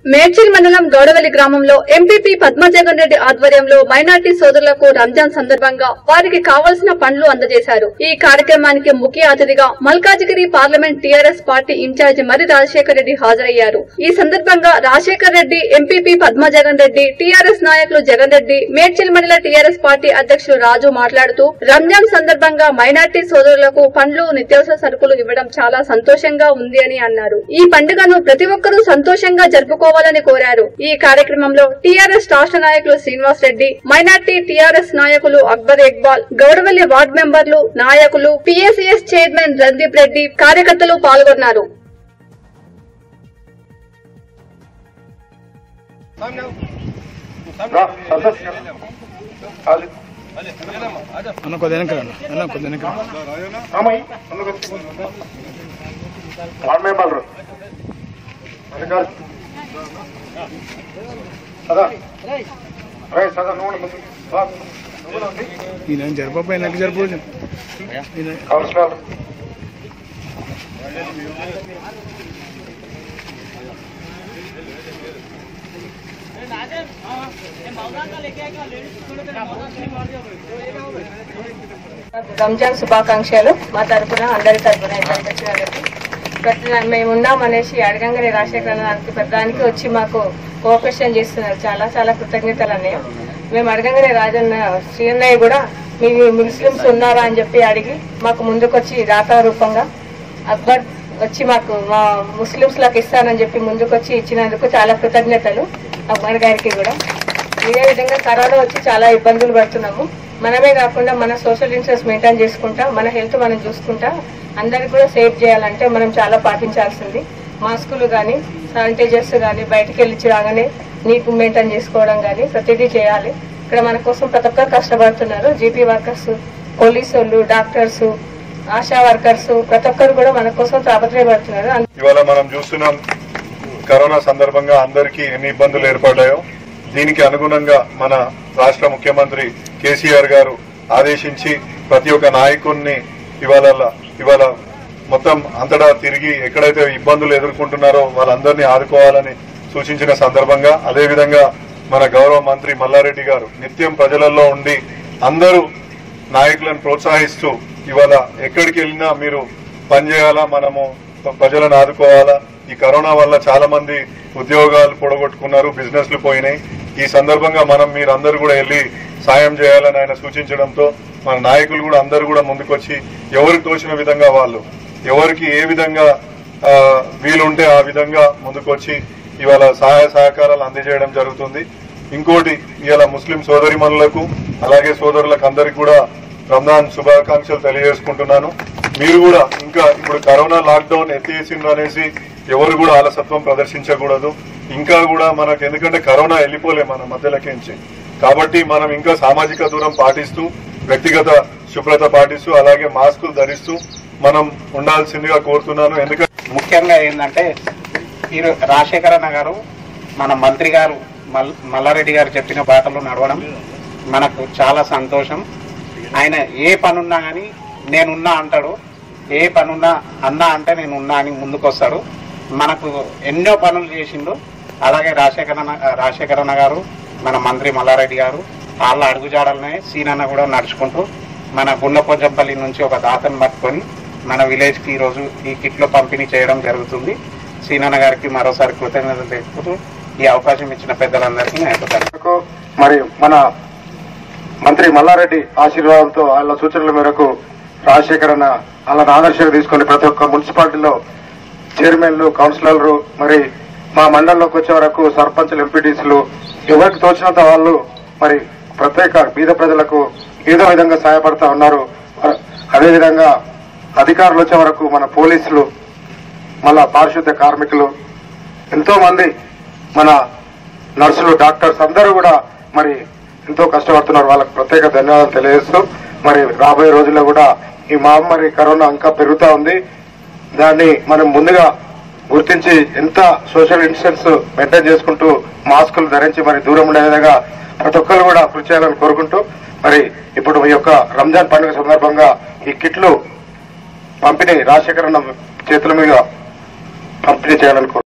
మేడ్చల్ మండలం గౌడవల్లి గ్రామంలో ఎంపీపీ పద్మజగన్ రెడ్డి ఆధ్వర్యంలో మైనార్టీ సోదరులకు రంజాన్ సందర్భంగా వారికి కావలసిన పండ్లు అందజేశారు ఈ కార్యక్రమానికి ముఖ్య అతిథిగా Malkajgiri parliament TRS party incharge Marri Rajasekhar Reddy హాజరయ్యారు ఈ సందర్భంగా రాజశేఖర్ రెడ్డి ఎంపీపీ పద్మజగన్ రెడ్డి టీఆర్ఎస్ నాయకులు జగన్ రెడ్డి మేడ్చల్ మండల టీఆర్ఎస్ పార్టీ అధ్యక్షులు రాజు మాట్లాడుతూ రంజాన్ సందర్భంగా మైనార్టీ సోదరులకు పండ్లు నిత్యావసర సరుకులు ఇవ్వడం చాలా సంతోషంగా ఉంది అని అన్నారు ఈ పండుగను ప్రతి ఒక్కరూ సంతోషంగా జరుపుకోవాలని కోరారు ఈ కార్యక్రమంలో టీఆర్ఎస్ రాష్ట్ర నాయకులు శ్రీనివాస్ రెడ్డి మైనార్టీ టీఆర్ఎస్ నాయకులు అక్బర్ ఇక్బాల్ గౌడవల్లి వార్డు మెంబర్లు నాయకులు పీఎస్ఈఎస్ చైర్మన్ రందీప్ రెడ్డి కార్యకర్తలు పాల్గొన్నారు రా, సంతోష్ అది. అన్న కొద్ది వెనక రండి. అన్న కొద్ది వెనక రండి. రామయ్య, అందుకు వచ్చి. వార్డ్ మెంబర్లు అధికారి సదా రే సదా నువ్వు ముందు రా. నువ్వు రండి. ఈయన జరపపోయి నాకు జరపదు ఈయన కౌన్సిలర్ రంజాన్ శుభాకాంక్షలు మా తరపున అందరి తరపున ఇద్దరికి వచ్చిన వాళ్ళకి. ప్రతి మేము ఉన్నాం అనేసి అడగంగానే రాజశేఖర దానికి ప్రధానికి వచ్చి మాకు కోఆపరేషన్ చేస్తున్నారు చాలా చాలా కృతజ్ఞతలు అన్నయ్య మేము అడగంగానే రాజన్న శ్రీ అన్నయ్య కూడా మీ ముస్లిమ్స్ ఉన్నారా అని చెప్పి అడిగి మాకు ముందుకొచ్చి దాతా రూపంగా అక్బర్ వచ్చి మాకు మా ముస్లిమ్స్ లకు ఇస్తానని చెప్పి ముందుకొచ్చి ఇచ్చినందుకు చాలా కృతజ్ఞతలు అక్బర్ గారికి కూడా ఇదే విధంగా కరోనా వచ్చి చాలా ఇబ్బందులు పడుతున్నాము మనమే కాకుండా మన సోషల్ డిస్టెన్స్ మెయింటైన్ చేసుకుంటా మన హెల్త్ మనం చూసుకుంటా అందరికి కూడా సేఫ్ చేయాలంటే మనం చాలా పాటించాల్సింది మాస్కులు కానీ శానిటైజర్స్ కానీ బయటికి వెళ్ళి రాగానే నీట్ మెయింటైన్ చేసుకోవడం కానీ ప్రతిదీ చేయాలి ఇక్కడ మన కోసం ప్రతి ఒక్కరు కష్టపడుతున్నారు జీపీ వర్కర్స్ పోలీసు వాళ్ళు డాక్టర్స్ ఆశా వర్కర్స్ ప్రతి ఒక్కరు కూడా మన కోసం తాపత్రయపడుతున్నారు ఇవాళ మనం చూస్తున్నాం కరోనా సందర్భంగా అందరికీ ఎన్ని ఇబ్బందులు ఏర్పడ్డాయో దీనికి అనుగుణంగా మన రాష్ట్ర ముఖ్యమంత్రి కేసీఆర్ గారు ఆదేశించి ప్రతి ఒక్క నాయకుడిని ఇవాళ ఇవాళ మొత్తం అంతటా తిరిగి ఎక్కడైతే ఇబ్బందులు ఎదుర్కొంటున్నారో వాళ్ళందరినీ ఆదుకోవాలని సూచించిన సందర్భంగా అదేవిధంగా మన గౌరవ మంత్రి మల్లారెడ్డి గారు నిత్యం ప్రజలలో ఉండి అందరూ నాయకులను ప్రోత్సహిస్తూ ఇవాళ ఎక్కడికి వెళ్ళినా మీరు పనిచేయాలా మనము ప- ప్రజలను ఆదుకోవాలా ఈ కరోనా వల్ల చాలా మంది ఉద్యోగాలు పొడగొట్టుకున్నారు బిజినెస్లు పోయినాయి ఈ సందర్భంగా మనం మీరందరూ కూడా వెళ్ళి సాయం చేయాలని ఆయన సూచించడంతో మన నాయకులు కూడా అందరూ కూడా ముందుకొచ్చి ఎవరికి తోచిన విధంగా వాళ్ళు ఎవరికి ఏ విధంగా ఆ, వీలుంటే ఆ విధంగా ముందుకొచ్చి ఇవాళ సహాయ సహకారాలు అందజేయడం జరుగుతుంది ఇంకోటి ఇవాళ ముస్లిం సోదరిమణులకు అలాగే సోదరులకు అందరికి కూడా రంజాన్ శుభాకాంక్షలు తెలియజేసుకుంటున్నాను మీరు కూడా ఇంకా ఇప్పుడు కరోనా లాక్డౌన్ ఎత్తేసిండ్రు అనేసి ఎవరు కూడా అలసత్వం ప్రదర్శించకూడదు ఇంకా కూడా మనకు ఎందుకంటే కరోనా వెళ్ళిపోలే మన మధ్యలోకి నుంచి కాబట్టి మనం ఇంకా సామాజిక దూరం పాటిస్తూ వ్యక్తిగత శుభ్రత పాటిస్తూ అలాగే మాస్కులు ధరిస్తూ మనం ఉండాల్సిందిగా కోరుతున్నాను ఎందుకంటే ముఖ్యంగా ఏంటంటే ఈరో రాజశేఖర అన్న గారు మన మంత్రి గారు మల్ మల్లారెడ్డి గారు చెప్పిన బాటలో నడవడం మనకు చాలా సంతోషం ఆయన ఏ పనున్నా కానీ నేనున్నా అంటాడు ఏ పనున్నా అన్నా అంటే నేను ఉన్నా అని ముందుకొస్తాడు మనకు ఎన్నో పనులు చేసిండు అలాగే రాజశేఖర అన్న రాజశేఖర అన్న గారు మన మంత్రి మల్లారెడ్డి గారు వాళ్ళ అడుగుజాడలనే సీనన్న కూడా నడుచుకుంటూ మన గుండెపోజంపల్లి నుంచి ఒక దాతను పట్టుకొని మన విలేజ్ కి ఈ రోజు ఈ కిట్లు పంపిణీ చేయడం జరుగుతుంది సీనన్న గారికి మరోసారి కృతజ్ఞతలు తెలుపుతూ ఈ అవకాశం ఇచ్చిన పెద్దలందరికీ నా యొక్క ధన్యవాదాలు. మేరకు మరి మన మంత్రి మల్లారెడ్డి ఆశీర్వాదంతో వాళ్ళ సూచనల మేరకు రాజశేఖర్ అన్న వాళ్ళని ఆదర్శంగా తీసుకొని ప్రతి ఒక్క మున్సిపాలిటీలో చైర్మన్లు కౌన్సిలర్లు మరి మా మండలంలోకి వచ్చే వరకు సర్పంచ్లు ఎంపీటీసీలు ఎవరికి తోచినంత వాళ్ళు మరి ప్రత్యేక బీద ప్రజలకు ఏదో విధంగా సహాయపడతా ఉన్నారు అదేవిధంగా అధికారులు వచ్చే వరకు మన పోలీసులు మళ్ళా పారిశుద్ధ్య కార్మికులు ఎంతో మంది మన నర్సులు డాక్టర్స్ అందరూ కూడా మరి ఎంతో కష్టపడుతున్నారు వాళ్ళకి ప్రత్యేక ధన్యవాదాలు తెలియజేస్తూ మరి రాబోయే రోజుల్లో కూడా ఈ మహమ్మారి కరోనా ఇంకా పెరుగుతా ఉంది దాన్ని మనం ముందుగా గుర్తించి ఎంత సోషల్ డిస్టెన్స్ మెయింటైన్ చేసుకుంటూ మాస్కులు ధరించి మరి దూరం ఉండే విధంగా ప్రతి ఒక్కరు కూడా కృషి చేయాలని కోరుకుంటూ మరి ఇప్పుడు ఈ యొక్క రంజాన్ పండుగ సందర్భంగా ఈ కిట్లు పంపిణీ రాజశేఖరన్న చేతుల మీద పంపిణీ చేయాలని కోరు